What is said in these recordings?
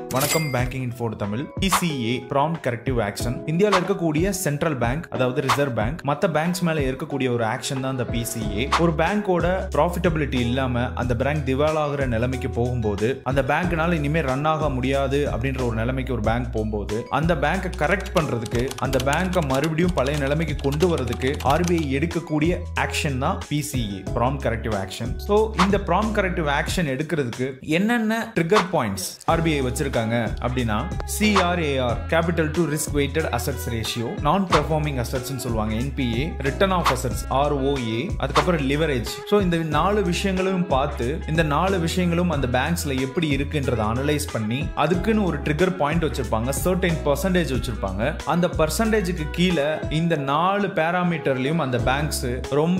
வணக்கம் பேங்கிங் இன்ஃபோர்ட் Tamil PCA prompt corrective action இந்தியாவில் இருக்கக்கூடிய சென்ட்ரல் பேங்க் அதாவது ரிசர்வ் பேங்க் மற்ற பேங்க்ஸ் மேல இருக்கக்கூடிய ஒரு ஆக்ஷன் தான் இந்த பிசிஏ ஒரு பேங்கோட ப்ராஃபிட்டபிலிட்டி இல்லாம அந்த பேங்க் திவால் ஆகுற நிலைமைக்கு போகும்போது அந்த பேங்க்னால இனிமே ரன் ஆக முடியாது அப்படின்ற ஒரு நிலைமைக்கு ஒரு பேங்க் போகும்போது அந்த பேங்கை கரெக்ட் பண்றதுக்கு அந்த பேங்கை மறுபடியும் பழைய நிலைமைக்கு கொண்டு வரதுக்கு ஆர்பிஐ எடுக்கக்கூடிய ஆக்ஷன் தான் PCA prompt corrective action so இந்த ப்ராம் கரெக்டிவ் ஆக்ஷன் எடுக்கிறதுக்கு என்னென்ன ட்ரிகர் பாயிண்ட்ஸ் ஆர்பிஐ வச்சிருக்காங்க அப்படின்னா CRAR capital to risk weighted assets ratio non performing assets சொல்லுவாங்க NPA return of assets ROA அதுக்கப்புறம் லிவரேஜ் ஸோ இந்த நாலு விஷயங்களும் பார்த்து இந்த நாலு விஷயங்களும் அந்த பேங்க்ஸ்ல எப்படி இருக்குன்றதை அனலைஸ் பண்ணி அதுக்குன்னு ஒரு ட்ரிகர் பாயிண்ட் வச்சிருப்பாங்க சர்டைன் பர்சன்டேஜ் வச்சிருப்பாங்க அந்த பர்சன்டேஜுக்கு கீழே இந்த நாலு பேராமீட்டர்லயும் அந்த பேங்க்ஸ் ரொம்ப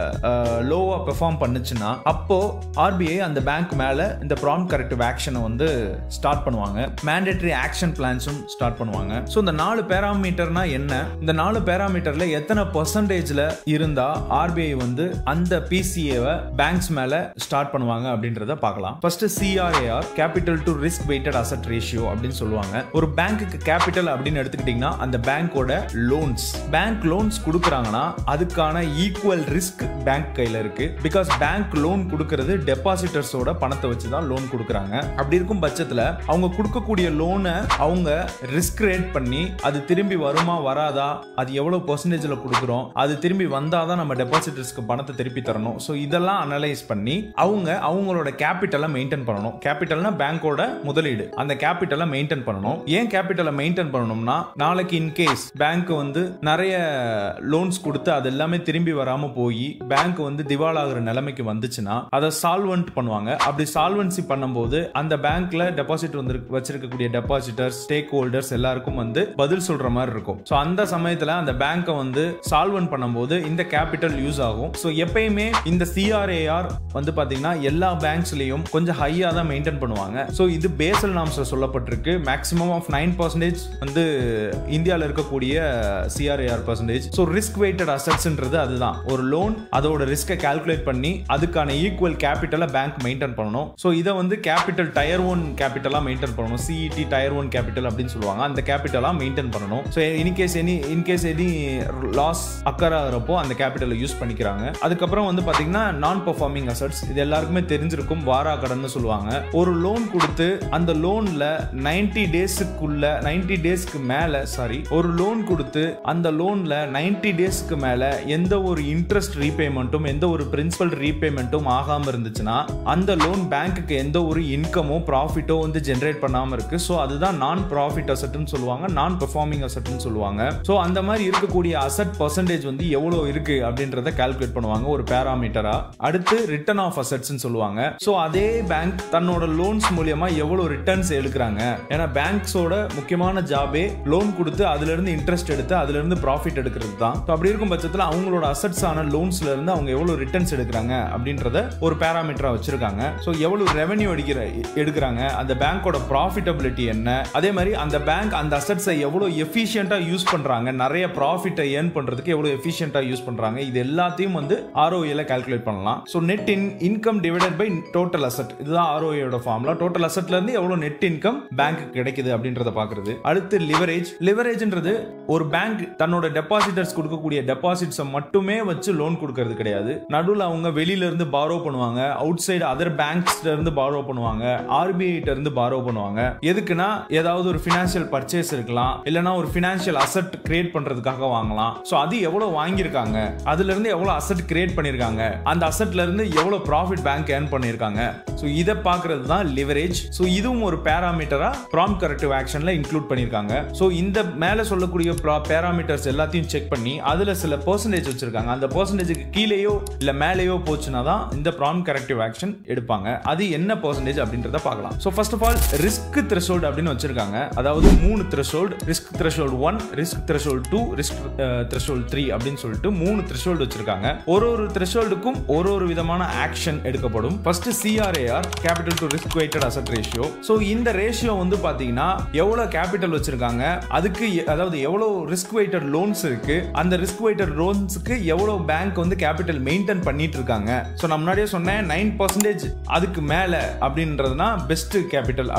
லோவா பெர்ஃபார்ம் பண்ணுச்சுன்னா அப்போ ஆர்பிஐ அந்த பேங்க் மேல இந்த ப்ராம் கரெக்டிவ் ஆக்ஷனை வந்து ஸ்டார்ட் பண்ணுவாங்க மேண்டேட்டரி ஆக்ஷன் பிளான்ஸும் ஸ்டார்ட் பண்ணுவாங்க ஸோ இந்த நாலு பேராமீட்டர்னா என்ன இந்த நாலு பேராமீட்டர்ல எத்தனை பர்சன்டேஜ்ல இருந்தா ஆர்பிஐ வந்து அந்த பிசிஏவை பேங்க்ஸ் மேல ஸ்டார்ட் பண்ணுவாங்க அப்படின்றத பார்க்கலாம் first CRAR capital to risk weighted asset ratio அப்படின்னு சொல்லுவாங்க ஒரு பேங்க்குக்கு கேபிட்டல் அப்படின்னு எடுத்துக்கிட்டீங்கன்னா அந்த பேங்கோட லோன்ஸ் பேங்க் லோன்ஸ் கொடுக்குறாங்கன்னா அதுக்கான ஈக்குவல் ரிஸ்க் பேங்க் கையில இருக்கு பிகாஸ் பேங்க் லோன் கொடுக்கறது டெபாசிட்டர்ஸோட பணத்தை வச்சு தான் லோன் கொடுக்குறாங்க அப்படி இருக்கும் பட்சத்தில் அவங்க கொடுக்கக்கூடிய லோனை அவங்க ரிஸ்க் ரேட் பண்ணி அது திரும்பி வருமா வராதா அது எவ்வளவு பர்சன்டேஜில் கொடுக்குறோம் அது திரும்பி வந்தால் தான் நம்ம டெபாசிட்டர்ஸ்க்கு பணத்தை திருப்பி தரணும் ஸோ இதெல்லாம் அனலைஸ் பண்ணி அவங்க அவங்களோட கேபிட்டலை மெயின்டைன் பண்ணணும் கேபிட்டல்னா பேங்கோட முதலீடு அந்த கேபிட்டலை மெயின்டைன் பண்ணணும் ஏன் கேபிட்டலை மெயின்டைன் பண்ணணும்னா நாளைக்கு இன்கேஸ் பேங்க் வந்து நிறைய லோன்ஸ் கொடுத்து அது எல்லாமே திரும்பி வராம போய் பேங்க் வந்து திவால் ஆகுற நிலைமைக்கு வந்துச்சுன்னா அதை சால்வெண்ட் பண்ணுவாங்க அப்படி சால்வன்சி பண்ணும்போது அந்த பேங்க்ல டெபாசிட் வந்து வச்சிருக்கக்கூடிய டெபாசிட்டர்ஸ் ஸ்டேக் ஹோல்டர்ஸ் எல்லாருக்கும் வந்து பதில் சொல்ற மாதிரி இருக்கும் ஸோ அந்த சமயத்துல அந்த பேங்கை வந்து சால்வன் பண்ணும்போது இந்த கேபிட்டல் யூஸ் ஆகும் ஸோ எப்பயுமே இந்த சிஆர்ஏஆர் வந்து பாத்தீங்கன்னா எல்லா பேங்க்ஸ்லயும் கொஞ்சம் ஹையா தான் மெயின்டைன் பண்ணுவாங்க ஸோ இது பேசல் நாம்ஸ்ல சொல்லப்பட்டிருக்கு மேக்ஸிமம் ஆஃப் நைன் பர்சன்டேஜ் வந்து இந்தியாவில் இருக்கக்கூடிய CRAR percentage so risk weighted அசட்ஸ்ன்றது அதுதான் ஒரு லோன் அதோட ரிஸ்க்கை கால்குலேட் பண்ணி அதுக்கான ஈக்குவல் கேபிட்டலை பேங்க் மெயின்டைன் பண்ணணும் ஸோ இதை வந்து கேபிட்டல் டயர் ஒன் கேபிட்டலாக மெயின்டைன் பண்ணணும் சிஇடி டயர் ஒன் கேபிட்டல் அப்படின்னு சொல்லுவாங்க அந்த கேபிட்டலாக மெயின்டைன் பண்ணணும் so in case any in case any loss occur ஆகிறப்போ அந்த கேபிட்டலை யூஸ் பண்ணிக்கிறாங்க அதுக்கப்புறம் வந்து பார்த்தீங்கன்னா நான் பெர்ஃபார்மிங் அசட்ஸ் இது எல்லாருக்குமே தெரிஞ்சிருக்கும் வாரா கடன் சொல்லுவாங்க ஒரு லோன் கொடுத்து அந்த லோன்ல நைன்டி டேஸுக்குள்ள நைன்டி டேஸ்க்கு மேல சாரி ஒரு லோன் கொடுத்து அந்த லோன்ல நைன்டி டேஸ்க்கு மேல எந்த ஒரு இன்ட்ரெஸ்ட் ரீபேமெண்ட்டும் எந்த ஒரு பிரின்சிபல் ரீபேமெண்ட்டும் ஆகாம இருந்துச்சுன்னா அந்த லோன் பேங்க்குக்கு எந்த ஒரு இன்கமோ ப்ராஃபிட்டோ வந்து ஜென்ரேட் பண்ணாம இருக்கு ஸோ அதுதான் நான் ப்ராஃபிட் அசட்னு சொல்லுவாங்க நான் பெர்ஃபார்மிங் அசட்னு சொல்லுவாங்க ஸோ அந்த மாதிரி இருக்கக்கூடிய அசட் பர்சன்டேஜ் வந்து எவ்வளோ இருக்கு அப்படின்றத கால்குலேட் பண்ணுவாங்க ஒரு பேராமீட்டரா அடுத்து ரிட்டர்ன் ஆஃப் அசட்ஸ்னு சொல்லுவாங்க ஸோ அதே பேங்க் தன்னோட லோன்ஸ் மூலியமா எவ்வளவு ரிட்டர்ன்ஸ் எடுக்கிறாங்க ஏன்னா பேங்க்ஸோட முக்கியமான ஜாபே லோன் கொடுத்து அதுல இருந்து இன்ட்ரெஸ்ட் எடுத்து அதுல இருந்து ப்ராஃபிட் எடுக்கிறது தான் So அப்படி இருக்கும் பட்சத்தில் அவங்களோட அசட்ஸ் ஆன லோன்ஸ்ல இருந்து அவங்க எவ்வளவு ரிட்டர்ன்ஸ் எடுக்கிறாங்க அப்படின்றத ஒரு பேராமீட்டரா வச்சிருக்காங்க ஸோ எவ்வளவு ரெவன்யூ அடிக்கிற எடுக்கிறாங்க அந்த பேங்கோட ப்ராஃபிட்டபிலிட்டி என்ன அதே மாதிரி அந்த பேங்க் அந்த அசட்ஸை எவ்வளவு எஃபிஷியண்டா யூஸ் பண்றாங்க நிறைய ப்ராஃபிட்டை ஏர்ன் பண்றதுக்கு எவ்வளவு எஃபிஷியண்டா யூஸ் பண்றாங்க இது எல்லாத்தையும் வந்து ஆர்ஓஏல கால்குலேட் பண்ணலாம் so net in income divided by total asset இதுதான் ஆர்ஓஏயோட ஃபார்முலா டோட்டல் அசட்ல இருந்து எவ்வளவு நெட் இன்கம் பேங்க் கிடைக்குது அப்படின்றத பாக்குறது அடுத்து லிவரேஜ் லிவரேஜ்ன்றது ஒரு பேங்க் தன்னோட டெபாசிட்டர்ஸ் கொடுக்கக்கூடிய டெபாசிட்ஸை மட்டுமே வச்சு லோன் கொடுக்கறது கிடையாது நடுவில் அவங்க வெளியில இருந்து பாரோ பண்ணுவாங்க அவுட் சைடு அதர் பேங்க்ஸ்ல இருந்து பாரோ பண்ணுவாங்க ஆர்பிஐ இருந்து பாரோ பண்ணுவாங்க எதுக்குன்னா ஏதாவது ஒரு ஃபினான்ஷியல் பர்ச்சேஸ் இருக்கலாம் இல்லைன்னா ஒரு ஃபினான்ஷியல் அசட் கிரியேட் பண்றதுக்காக வாங்கலாம் ஸோ அது எவ்வளவு வாங்கியிருக்காங்க அதுல இருந்து எவ்வளவு அசட் கிரியேட் பண்ணிருக்காங்க அந்த அசட்ல இருந்து எவ்வளவு ப்ராஃபிட் பேங்க் ஏர்ன் பண்ணிருக்காங்க ஸோ இதை பார்க்கறது தான் லிவரேஜ் ஸோ இதுவும் ஒரு பேராமீட்டரா ப்ராம் கரெக்டிவ் ஆக்ஷன்ல இன்க்ளூட் பண்ணிருக்காங்க ஸோ இந்த மேல சொல்லக்கூடிய பேராமீட்டர்ஸ் எல்லாத்தையும் செக் பண்ணி அதுல சில பர்சன்டேஜ் வச்சிருக்காங்க அந்த பர்சன்டேஜுக்கு கீழேயோ இல்ல மேலேயோ போச்சுன்னா தான் இந்த ப்ராம் கரெக்டிவ் ஆக்ஷன் எடுப்பாங்க அது என்ன பர்சன்டேஜ் அப்படின்றத பார்க்கலாம் so first of all risk threshold அப்படின்னு வச்சிருக்காங்க அதாவது மூணு threshold risk threshold one risk threshold two risk threshold three அப்படின்னு சொல்லிட்டு மூணு த்ரெஷோல்டு வச்சிருக்காங்க ஒரு ஒரு த்ரெஷோல்டுக்கும் ஒரு ஒரு விதமான ஆக்ஷன் எடுக்கப்படும் first CRAR capital to risk weighted asset ratio so இந்த ரேஷியோ வந்து பாத்தீங்கன்னா எவ்வளவு கேபிட்டல் வச்சிருக்காங்க அதுக்கு எ- அதாவது எவ்வளவு ரிஸ்க் வெயிட்டட் லோன்ஸ் இருக்கு அந்த ரிஸ்க் வெயிட்டட் லோன்ஸ்க்கு எவ்வளவு பேங்க் வந்து கேபிட்டல் மெயின்டைன் பண்ணிட்டு இருக்காங்க ஸோ நான் முன்னாடியே சொன்னேன் நைன் பர்சன்டேஜ் அதுக்கு மேல அப்படின்றதுனா பெஸ்ட் கேபிட்டல் அப்படின்னு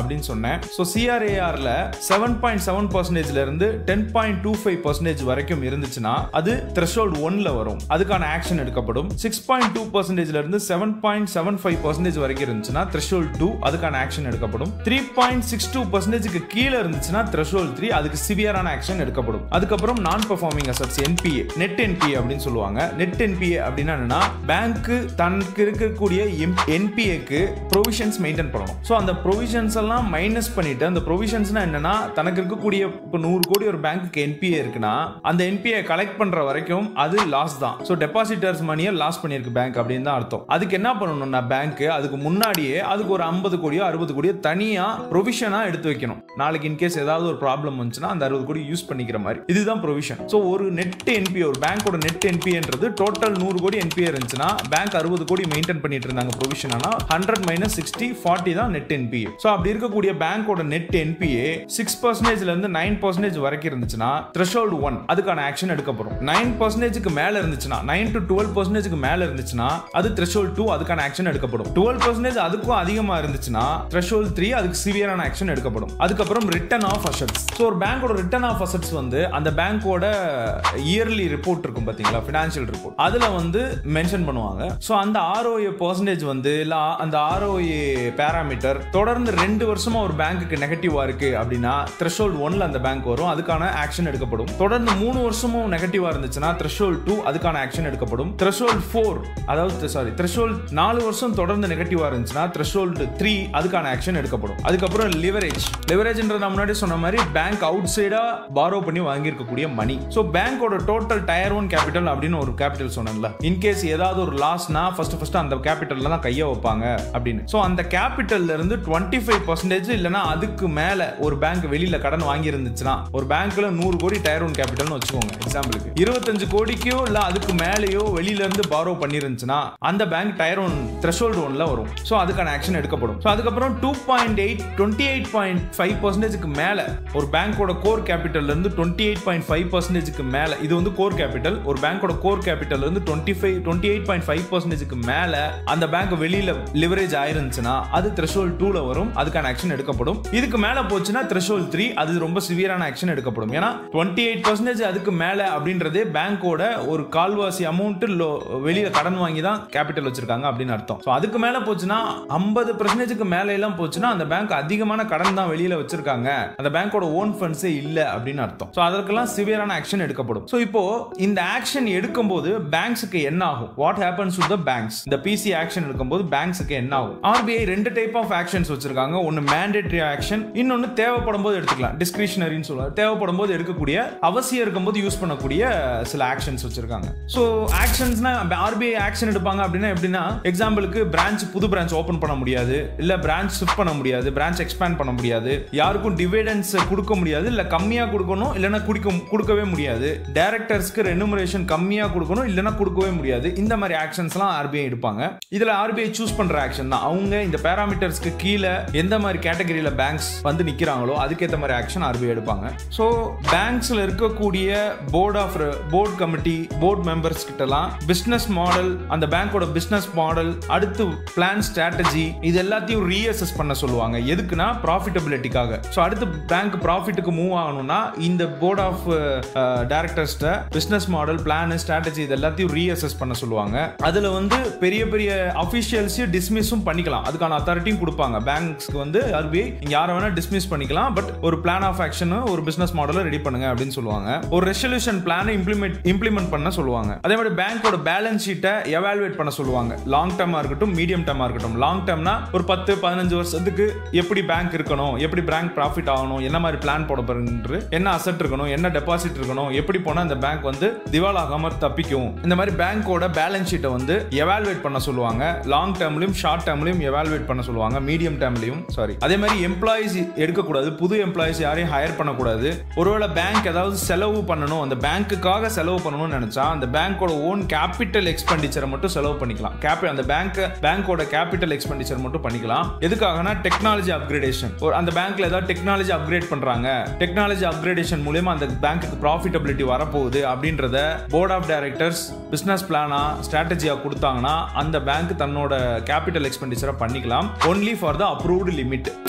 அப்படின்னு சொன்னேன் ஸோ சிஆர்ஏஆர்ல செவன் பாயிண்ட் செவன் பர்சன்டேஜ்ல இருந்து ten point two five percentage வரைக்கும் இருந்துச்சுன்னா அது த்ரெஷோல்ட் ஒன்ல வரும் அதுக்கான ஆக்ஷன் எடுக்கப்படும் சிக்ஸ் பாயிண்ட் டூ பர்சன்டேஜ்ல இருந்து seven point seven five percentage வரைக்கும் இருந்துச்சுன்னா த்ரெஷோல்ட் டூ அதுக்கான ஆக்ஷன் எடுக்கப்படும் த்ரீ பாயிண்ட் சிக்ஸ் டூ பர்சன்டேஜ்க்கு கீழே இருந்துச்சுன்னா த்ரெஷோல்ட் த்ரீ அதுக்கு சிவியரான ஆக்ஷன் எடுக்கப்படும் அதுக்கப்புறம் non performing assets NPA net NPA அப்படின்னு சொல்லுவாங்க நெட் என்பிஏ அப்படின்னா என்னன்னா பேங்க் தனக்கு இருக்கக்கூடிய என்பிஏக்கு ப்ரொவிஷன்ஸ் மெயின்டைன் பண்ணணும் ஸோ அந்த ப்ரொவிஷன்ஸ் எல்லாம் மைனஸ் பண்ணிட்டு அந்த ப்ரொவிஷன்ஸ்னா என்னன்னா தனக்கு இருக்கக்கூடிய இப்போ நூறு கோடி ஒரு பேங்க்குக்கு என்பிஏ இருக்குன்னா அந்த என்பிஏ கலெக்ட் பண்ற வரைக்கும் அது லாஸ் தான் ஸோ டெபாசிட்டர்ஸ் மணியை லாஸ் பண்ணியிருக்கு பேங்க் அப்படின்னு தான் அர்த்தம் அதுக்கு என்ன பண்ணணும்னா பேங்க் அதுக்கு முன்னாடியே அதுக்கு ஒரு ஐம்பது கோடியோ அறுபது கோடியோ தனியா ப்ரொவிஷனா எடுத்து வைக்கணும் நாளைக்கு இன்கேஸ் ஏதாவது ஒரு ப்ராப்ளம் வந்துச்சுன்னா அந்த அறுபது கோடி யூஸ் பண்ணிக்கிற மாதிரி இதுதான் ப்ரொவிஷன் ஸோ ஒரு நெட் என்பிஏ ஒரு பேங்கோட நெட் என்பிஏன்றது டோட்டல் நூறு கோடி என்பிஏ இருந்துச்சுன்னா பேங்க் அறுபது கோடி மெயின்டைன் பண்ணிட்டு இருந்தாங்க ப்ரொவிஷன் ஆனா ஹண்ட்ரட் மைனஸ் சிக்ஸ்டி ஃபார்ட்டி தான் நெட் என்பிஏ ஸோ அப்படி இருக்கக்கூடிய பேங்கோட நெட் என்பிஏ சிக்ஸ் பர்சன்டேஜ்ல இருந்து நைன் பர்சன்டேஜ் வரைக்கும் இருந்துச்சுன்னா த்ரெஷோல்டு ஒன் அதுக்கான ஆக்ஷன் எடுக்கப்படும் நைன் பர்சன்டேஜ்க்கு மேல இருந்துச்சுன்னா நைன் டு டுவெல் பர்சன்டேஜ்க்கு மேல இருந்துச்சுன்னா அது த்ரெஷோல்டு டூ அதுக்கான ஆக்ஷன் எடுக்கப்படும் டுவெல் பர்சன்டேஜ் அதுக்கும் அதிகமா இருந்துச்சுன்னா த்ரெஷோல்டு த்ரீ அதுக்கு சிவியரான ஆக்ஷன் எடுக்கப்படும் அதுக்கப்புறம் ரிட்டர்ன் ஆஃப் அசட்ஸ் ஸோ ஒரு பேங்கோட ரிட்டர்ன் ஆஃப் அசட்ஸ் வந்து அந்த பேங்கோட இயர்லி ரிப்போர்ட் இருக்கும் பாத்தீங்களா ஃபினான்ஷியல் ரிப்போர்ட் அதுல வந்து மென்ஷன் பண்ணுவாங்க ஸோ அந்த ஆர்ஓஏ பர்சன்டேஜ் வந்து இல்ல அந்த ஆர்ஓஏ பேராமீட்டர் தொடர்ந்து ரெண்டு வருஷமா ஒரு பேங்க்குக்கு நெகட்டிவா இருக்கு அப்படின்னா த்ரெஷோல்டு ஒன்ல அந்த பேங்க் வரும் அதுக்கான ஆக்ஷன் எடுக்கப்படும் தொடர்ந்து மூணு வருஷமும் நெகட்டிவா இருந்துச்சுன்னா த்ரெஷோல்டு டூ அதுக்கான ஆக்ஷன் எடுக்கப்படும் த்ரெஷோல்டு ஃபோர் அதாவது சாரி த்ரெஷோல்டு நாலு வருஷம் தொடர்ந்து நெகட்டிவா இருந்துச்சுன்னா த்ரெஷோல்டு த்ரீ அதுக்கான ஆக்ஷன் எடுக்கப்படும் அதுக்கப்புறம் லிவரேஜ் லிவரேஜ்ன்றது நான் முன்னாடி சொன்ன மாதிரி பேங்க் அவுட் சைடா பாரோ பண்ணி வாங்கியிருக்கக்கூடிய மணி ஸோ பேங்கோட டோட்டல் டயர் ஒன் கேபிட்டல் அப்படின்னு ஒரு கேபிட்டல் சொன்னேன்ல இன்கேஸ் ஏதாவது ஒரு லாஸ்னா ஃபர்ஸ்ட் ஃபர்ஸ்ட் அந்த கேபிட்டல்ல தான் கையை வைப்பாங்க அப்படின்னு ஸோ அந்த கேபிட்டல்ல இருந்து டுவெண்ட்டி ஃபைவ் பர்சன்டேஜ் இல்லைன்னா அதுக்கு மேல ஒரு பேங்க் வெளியில கடன் வாங்கி இருந்துச்சுன்னா ஒரு பேங்க்ல நூறு கோடி டயர் ஒன் கேபிட்டல்னு வச்சுக்கோங்க எக்ஸாம்பிளுக்கு இருபத்தஞ்சு கோடிக்கோ இல்ல அதுக்கு மேலேயோ வெளியில இருந்து பாரோ பண்ணிருந்துச்சுன்னா அந்த பேங்க் டயர் ஒன் த்ரெஷோல்டு ஒன்ல வரும் ஸோ அதுக்கான ஆக்ஷன் எடுக்கப்படும் ஸோ அதுக்கப்புறம் two point eight twenty eight point five பர்சன்டேஜ்க்கு மேல ஒரு பேங்கோட கோர் கேபிட்டல்ல இருந்து டுவெண்ட்டி எயிட் பாயிண்ட் ஃபைவ் பர்சன்டேஜ்க்கு மேல இது வந்து கோர் கேபிட்டல் ஒரு பேங்கோட கோர் கேபிட்டல் இருந்து twenty five twenty eight point five பர்சன்டேஜ்க்கு மேல அந்த பேங்க் வெளியில லிவரேஜ் ஆயிருந்துச்சுன்னா அது த்ரெஷோல் டூல வரும் அதுக்கான ஆக்ஷன் எடுக்கப்படும் இதுக்கு மேல போச்சுன்னா த்ரெஷோல் த்ரீ அது ரொம்ப சிவியரான ஆக்ஷன் எடுக்கப்படும் ஏன்னா டுவெண்ட்டி எயிட் பர்சன்டேஜ் அதுக்கு மேல அப்படின்றதே பேங்கோட ஒரு கால்வாசி அமௌண்ட் வெளியில கடன் வாங்கி தான் கேபிட்டல் வச்சிருக்காங்க அப்படின்னு அர்த்தம் ஸோ அதுக்கு மேல போச்சுன்னா ஐம்பது பர்சன்டேஜுக்கு மேல எல்லாம் போச்சுன்னா அந்த பேங்க் அதிகமான கடன் தான் வெளியில வச்சிருக்காங்க அந்த பேங்கோட ஓன் ஃபண்ட்ஸே இல்ல அப்படின்னு அர்த்தம் ஸோ அதற்கெல்லாம் சிவியரான ஆக்ஷன் எடுக்கப்படும் ஸோ இப்போ இந்த ஆக்ஷன் எடுக்கும்போது பேங்க்ஸுக்கு என்ன ஆகும் what happens to the banks இந்த பிசி ஆக்ஷன் எடுக்கும்போது பேங்க்ஸுக்கு என்ன ஆகும் ஆர்பிஐ ரெண்டு டைப் ஆஃப் ஆக்ஷன்ஸ் வச்சிருக்காங்க ஒன்னு மேண்டேட்டரி ஆக்ஷன் இன்னொன்னு தேவைப்படும் போது எடுத்துக்கலாம் டிஸ்கிரிஷனரின்னு சொல்லுவாங்க தேவைப்படும் போது எடுக்கக்கூடிய அவசியம் இருக்கும்போது யூஸ் பண்ணக்கூடிய சில ஆக்ஷன்ஸ் வச்சிருக்காங்க ஸோ ஆக்ஷன்ஸ்னா ஆர்பிஐ ஆக்ஷன் எடுப்பாங்க அப்படின்னா எப்படின்னா எக்ஸாம்பிளுக்கு பிரான்ச் புது பிரான்ச் ஓப்பன் பண்ண முடியாது இல்ல பிரான்ச் ஷிஃப்ட் பண்ண முடியாது பிரான்ச் எக்ஸ்பேண்ட் பண்ண முடியாது யாருக்கும் டிவிடன்ஸ் கொடுக்க முடியாது இல்ல கம்மியா கொடுக்கணும் இல்லைன்னா குடிக்க கொடுக்கவே முடியாது டைரக்டர்ஸ்க்கு ரெனுமரேஷன் கம்மியா கொடுக்கணும் இல்லைன்னா கொடுக்கவே முடியாது இந்த மாதிரி ஆக்ஷன்ஸ்லாம் ஆர்பிஐ எடுப்பாங்க இதுல ஆர்பிஐ சூஸ் பண்ற ஆக்ஷன் தான் அவங்க இந்த பேராமீட்டர்ஸ்க்கு கீழே எந்த மாதிரி கேட்டகரியில பேங்க்ஸ் வந்து நிக்கிறாங்களோ அதுக்கேற்ற மாதிரி ஆக்ஷன் ஆர்பிஐ எடுப்பாங்க ஸோ பேங்க்ஸ்ல இருக்கக்கூடிய board of board committee board members கிட்டலாம் பிசினஸ் மாடல் அந்த பேங்கோட பிசினஸ் மாடல் அடுத்து பிளான் ஸ்ட்ராட்டஜி இது எல்லாத்தையும் ரீஅசஸ் பண்ண சொல்லுவாங்க எதுக்குன்னா ப்ராஃபிட்டபிலிட்டிக்காக ஸோ அடுத்து பேங்க் ப்ராஃபிட்டுக்கு மூவ் ஆகணும்னா இந்த போர்ட் ஆஃப் டைரக்டர்ஸ்ட பிசினஸ் மாடல் பிளான் ஸ்ட்ராட்டஜி இது எல்லாத்தையும் ரீஅசஸ் பண்ண சொல்லுவாங்க அதுல வந்து பெரிய பெரிய அஃபிஷியல்ஸையும் டிஸ்மிஸும் பண்ணிக்கலாம் அதுக்கான அத்தாரிட்டியும் கொடுப்பாங்க பேங்க்ஸ்க்கு வந்து ஆர்பிஐ நீங்க யாரை வேணா டிஸ்மிஸ் பண்ணிக்கலாம் பட் ஒரு பிளான் ஆஃப் ஆக்ஷன் ஒரு பிசினஸ் மாடலை ரெடி பண்ணுங்க அப்படின்னு சொல்லுவாங்க ஒரு ரெசல்யூஷன் பிளானை இம்ப்ளிமெண்ட் இம்ப்ளிமெண்ட் பண்ண சொல்லுவாங்க அதே மாதிரி பேங்கோட பேலன்ஸ் ஷீட்டை எவாலுவேட் பண்ண சொல்லுவாங்க லாங் டர்மா இருக்கட்டும் மீடியம் டர்மா இருக்கட்டும் லாங் டர்ம்னா ஒரு பத்து பதினஞ்சு வருஷத்துக்கு எப்படி பேங்க் இருக்கணும் எப்படி பேங்க் ப்ராஃபிட் ஆகணும் என்ன மாதிரி பிளான் போட போறது என்ன அசட் இருக்கணும் என்ன டெபாசிட் இருக்கணும் எப்படி போனா இந்த பேங்க் வந்து திவால் ஆகாம தப்பிக்கும் இந்த மாதிரி பேங்கோட பேலன்ஸ் ஷீட்டை வந்து எவாலுவேட் பண்ண சொல்லுவாங்க லாங் டேர்ம்லயும் ஷார்ட் டேர்ம்லயும் எவாலுவேட் பண்ண சொல்லுவாங்க மீடியம் டேர்ம்லயும் சாரி அதே மாதிரி எம்ப்ளாயிஸ் எடுக்கக்கூடாது புது எம்ப்ளாயிஸ் யாரையும் ஹையர் பண்ணக்கூடாது ஒருவேளை பேங்க் ஏதாவது செலவு பண்ணணும் அந்த பேங்க்குக்காக செலவு பண்ணணும்னு நினைச்சா அந்த பேங்கோட ஓன் கேபிட்டல் எக்ஸ்பெண்டிச்சரை மட்டும் செலவு பண்ணிக்கலாம் கேபி அந்த பேங்க் பேங்கோட கேபிட்டல் எக்ஸ்பெண்டிச்சர் மட்டும் பண்ணிக்கலாம் எதுக்காகனா டெக்னாலஜி அப்கிரேடேஷன் அந்த பேங்க்ல ஏதாவது டெக்னாலஜி அப்கிரேட் பண்றாங்க டெக்னாலஜி அப்கிரேடேஷன் மூலயமா அந்த பேங்க்குக்கு ப்ராஃபிட்டபிலிட்டி வரப்போகுது அப்படின்றத போர்ட் ஆஃப் டைரக்டர்ஸ் பிசினஸ் பிளானா ஸ்ட்ராட்டஜியா கொடுத்தாங்கன்னா அந்த பேங்க் தன்னோட கேபிட்டல் எக்ஸ்பெண்டிச்சரை பண்ணிக்கலாம் only for the approved limit